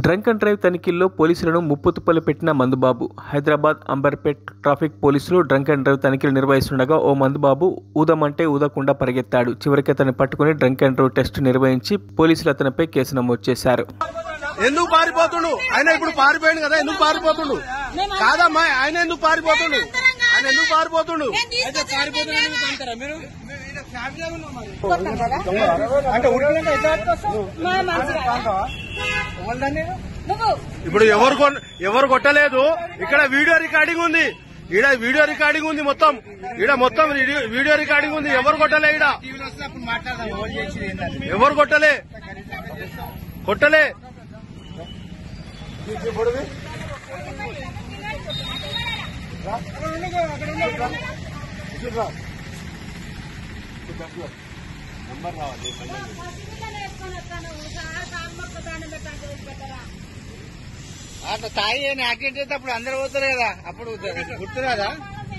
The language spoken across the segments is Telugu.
డ్రంక్ అండ్ డ్రైవ్ తనిఖీల్లో పోలీసులను ముప్పుతుప్పలు పెట్టిన మందుబాబు హైదరాబాద్ అంబర్పేట్ ట్రాఫిక్ పోలీసులు డ్రంక్ అండ్ డ్రైవ్ తనిఖీలు నిర్వహిస్తుండగా ఓ మందుబాబు ఊదమంటే ఊదకుండా పరిగెత్తాడు చివరికి అతన్ని పట్టుకుని డ్రంక్ అండ్ డ్రైవ్ టెస్ట్ నిర్వహించి పోలీసులు అతనిపై కేసు నమోదు చేశారు ఎందుకు పారిపోతుండు ఆయన ఇప్పుడు పారిపోయింది కదా ఎందుకు పారిపోతుండు కాదమ్మా ఆయన ఎందుకు పారిపోతుండు ఆయన ఎందుకు పారిపోతుండు ఇప్పుడు ఎవరు కొన్- ఎవరు కొట్టలేదు ఇక్కడ వీడియో రికార్డింగ్ ఉంది ఈడ వీడియో రికార్డింగ్ ఉంది మొత్తం ఈడ మొత్తం వీడియో- వీడియో రికార్డింగ్ ఉంది ఎవరు కొట్టలే ఈడ ఎవరు కొట్టలే కొట్టలే అట్లా తాగి యాక్సిడెంట్ అయితే అప్పుడు అందరు పోతారు కదా అప్పుడు గుర్తు కదా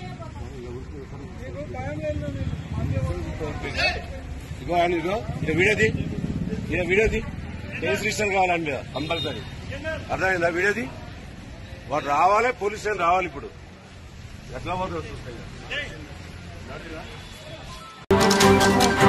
ఇగో ఆయన ఇగో ఇలా వీడియోది ఇలా వీడియోది కేసు రిజిస్టర్ కావాలని మీద కంపల్సరీ అర్థమైందా వీడియోది వాడు రావాలి పోలీస్ స్టేషన్ రావాలి ఇప్పుడు ఎట్లా పోతుందో చూస్తాయి